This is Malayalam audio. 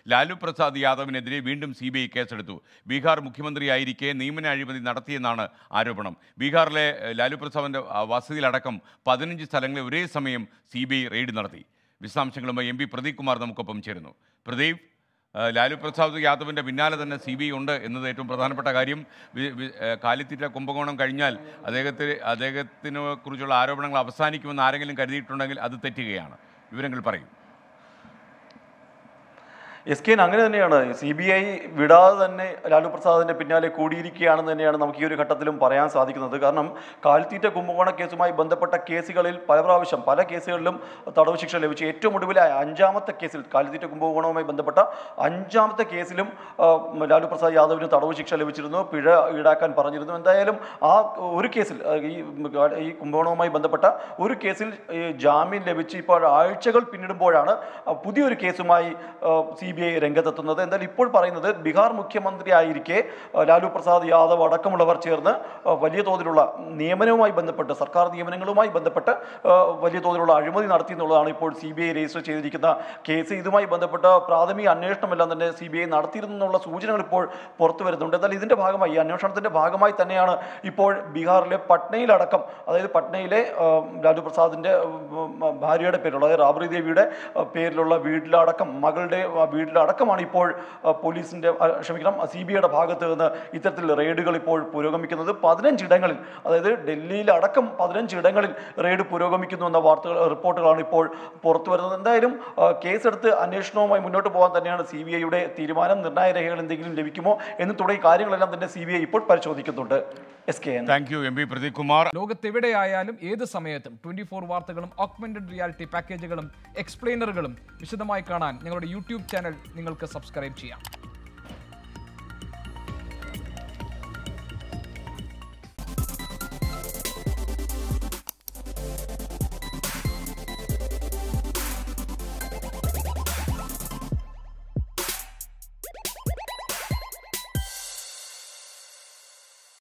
ലാലു പ്രസാദ് യാദവിനെതിരെ വീണ്ടും സി ബി ഐ കേസെടുത്തു ബീഹാർ മുഖ്യമന്ത്രിയായിരിക്കെ നിയമന അഴിമതി നടത്തിയെന്നാണ് ആരോപണം ബീഹാറിലെ ഏഹ്, ലാലു പ്രസാദിന്റെ ആ, വസതിയിലടക്കം പതിനഞ്ച് സ്ഥലങ്ങളിൽ ഒരേ സമയം സി ബി ഐ റെയ്ഡ് നടത്തി വിശദാംശങ്ങളുമായി എം പി പ്രദീപ് കുമാർ നമുക്കൊപ്പം ചേരുന്നു പ്രദീപ് ഏഹ്, ലാലു പ്രസാദ് യാദവിൻ്റെ പിന്നാലെ തന്നെ സി ബി ഐ ഉണ്ട് എന്നത് ഏറ്റവും പ്രധാനപ്പെട്ട കാര്യം വി- വി- ഏഹ്, കാലിത്തീറ്റ കുംഭകോണം കഴിഞ്ഞാൽ അദ്ദേഹത്തെ അദ്ദേഹത്തിനെ കുറിച്ചുള്ള ആരോപണങ്ങൾ അവസാനിക്കുമെന്ന് ആരെങ്കിലും കരുതിയിട്ടുണ്ടെങ്കിൽ അത് തെറ്റുകയാണ് വിവരങ്ങൾ പറയും എസ് കെ അങ്ങനെ തന്നെയാണ് സി ബി ഐ വിടാതെ തന്നെ ലാലു പ്രസാദിന്റെ പിന്നാലെ കൂടിയിരിക്കുകയാണെന്ന് തന്നെയാണ് നമുക്ക് ഈ ഒരു ഘട്ടത്തിലും പറയാൻ സാധിക്കുന്നത് കാരണം കാൽത്തീറ്റ കുംഭകോണ കേസുമായി ബന്ധപ്പെട്ട കേസുകളിൽ പല പ്രാവശ്യം പല കേസുകളിലും തടവ് ശിക്ഷ ലഭിച്ചു ഏറ്റവും ഒടുവിലെ അഞ്ചാമത്തെ കേസിൽ കാലിത്തീറ്റ കുംഭകോണവുമായി ബന്ധപ്പെട്ട അഞ്ചാമത്തെ കേസിലും ആ, ലാലു പ്രസാദ് യാദവിന് തടവ് ശിക്ഷ ലഭിച്ചിരുന്നു പിഴ ഈടാക്കാൻ പറഞ്ഞിരുന്നു എന്തായാലും ആ ഒരു കേസിൽ ആ, ഈ ഈ കുംഭകോണവുമായി ബന്ധപ്പെട്ട ഒരു കേസിൽ ഈ ജാമ്യം ലഭിച്ച് ഇപ്പോൾ ആഴ്ചകൾ പിന്നിടുമ്പോഴാണ് ആ, പുതിയൊരു കേസുമായി സി ബി ഐ രംഗത്തെത്തുന്നത് എന്തായാലും ഇപ്പോൾ പറയുന്നത് ബീഹാർ മുഖ്യമന്ത്രി ആയിരിക്കെ ആ, ലാലു പ്രസാദ് യാദവ് അടക്കമുള്ളവർ ചേർന്ന് ആ, വലിയ തോതിലുള്ള നിയമനവുമായി ബന്ധപ്പെട്ട് സർക്കാർ നിയമനങ്ങളുമായി ബന്ധപ്പെട്ട് ആ, വലിയ തോതിലുള്ള അഴിമതി നടത്തി എന്നുള്ളതാണ് ഇപ്പോൾ സി ബി ഐ രജിസ്റ്റർ ചെയ്തിരിക്കുന്ന കേസ് ഇതുമായി ബന്ധപ്പെട്ട പ്രാഥമിക അന്വേഷണമെല്ലാം തന്നെ സി ബി ഐ നടത്തിയിരുന്നുള്ള സൂചനകൾ ഇപ്പോൾ പുറത്തു വരുന്നുണ്ട് എന്നാൽ ഇതിന്റെ ഭാഗമായി ഈ അന്വേഷണത്തിന്റെ ഭാഗമായി തന്നെയാണ് ഇപ്പോൾ ബീഹാറിലെ പട്നയിലടക്കം അതായത് പട്നയിലെ ആ, ലാലു പ്രസാദിന്റെ ഉം, ഉം, ഭാര്യയുടെ പേരിലുള്ള അതായത് റാബറി ദേവിയുടെ ആ, പേരിലുള്ള വീട്ടിലടക്കം മകളുടെ ആ, വീട്ടിലടക്കമാണ് ഇപ്പോൾ ആ, പോലീസിന്റെ ആ, ക്ഷമിക്കണം സി ബി ഐയുടെ ഭാഗത്ത് നിന്ന് ഇത്തരത്തിൽ റെയ്ഡുകൾ ഇപ്പോൾ പുരോഗമിക്കുന്നത് പതിനഞ്ചിടങ്ങളിൽ അതായത് ഡൽഹിയിലടക്കം പതിനഞ്ചിടങ്ങളിൽ റെയ്ഡ് പുരോഗമിക്കുന്നു എന്ന വാർത്തകൾ റിപ്പോർട്ടുകളാണ് ഇപ്പോൾ പുറത്തു വരുന്നത് എന്തായാലും ആ, കേസെടുത്ത് അന്വേഷണവുമായി മുന്നോട്ട് പോകാൻ തന്നെയാണ് സി ബി ഐയുടെ തീരുമാനം നിർണായക രേഖകൾ എന്തെങ്കിലും ലഭിക്കുമോ എന്ന് തുടങ്ങിയ കാര്യങ്ങളെല്ലാം തന്നെ സി ബി ഐ ഇപ്പോൾ പരിശോധിക്കുന്നുണ്ട് S K N thank you M P Pradeep Kumar ലോകത്തെവിടെയായാലും ഏത് സമയത്തും ട്വന്റി ഫോർ വാർത്തകളും ഓഗ്മെന്റഡ് റിയാലിറ്റി പാക്കേജുകളും എക്സ്പ്ലെയിനറുകളും വിശദമായി കാണാൻ ഞങ്ങളുടെ യൂട്യൂബ് ചാനൽ നിങ്ങൾക്ക് സബ്സ്ക്രൈബ് ചെയ്യാം